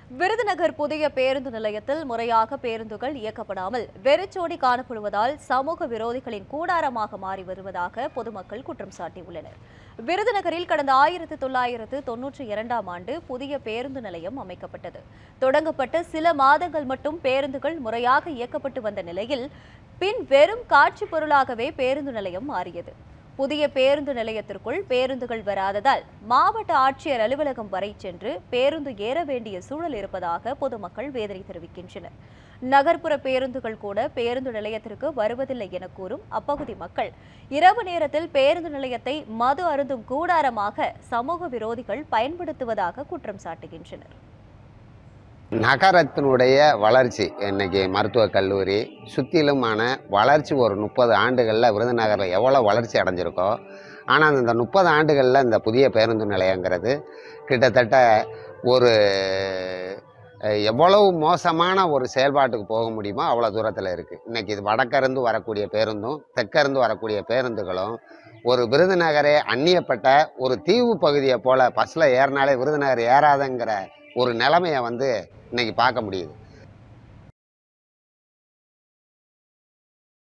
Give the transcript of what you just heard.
விருதுநகர் புதிய பேருந்து நிலையத்தில் முறையாக பேருந்துகள் இயக்கப்படாமல் வெறிச்சோடி காணப்படுவதால் சமூக விரோதிகளின் கூடாரமாக மாறி வருவதாக பொதுமக்கள் குற்றம் சாட்டியுள்ளனர் விருதுநகரில் கடந்த ஆயிரத்து தொள்ளாயிரத்து தொன்னூற்றி இரண்டாம் ஆண்டு புதிய பேருந்து நிலையம் அமைக்கப்பட்டது தொடங்கப்பட்ட சில மாதங்கள் மட்டும் பேருந்துகள் முறையாக இயக்கப்பட்டு வந்த நிலையில் பின் வெறும் காட்சி பொருளாகவே பேருந்து நிலையம் மாறியது புதிய பேருந்து நிலையத்திற்குள் பேருந்துகள் வராததால் மாவட்ட ஆட்சியர் அலுவலகம் வரை சென்று பேருந்து ஏற வேண்டிய சூழல் இருப்பதாக பொதுமக்கள் வேதனை தெரிவிக்கின்றனர் நகர்ப்புற பேருந்துகள் கூட பேருந்து நிலையத்திற்கு வருவதில்லை என கூறும் அப்பகுதி மக்கள் இரவு நேரத்தில் பேருந்து நிலையத்தை மது அருந்தும் கூடாரமாக சமூக விரோதிகள் பயன்படுத்துவதாக குற்றம் சாட்டுகின்றனர் நகரத்தினுடைய வளர்ச்சி இன்னைக்கு மருத்துவக் கல்லூரி சுற்றிலுமான வளர்ச்சி ஒரு முப்பது ஆண்டுகளில் விருதுநகரில் எவ்வளோ வளர்ச்சி அடைஞ்சிருக்கோ ஆனால் இந்த முப்பது ஆண்டுகளில் இந்த புதிய பேருந்து நிலையங்கிறது கிட்டத்தட்ட ஒரு அஹ், எவ்வளவு மோசமான ஒரு செயல்பாட்டுக்கு போக முடியுமோ அவ்வளோ தூரத்தில் இருக்குது இன்றைக்கி இது வடக்கிருந்து வரக்கூடிய பேருந்தும் தெற்கிருந்து வரக்கூடிய பேருந்துகளும் ஒரு விருதுநகரே அந்நியப்பட்ட ஒரு தீவு பகுதியை போல் பஸ்ஸில் ஏறினாலே விருதுநகர் ஏறாதங்கிற ஒரு நிலைமையை வந்து இன்னைக்கு பார்க்க முடியுது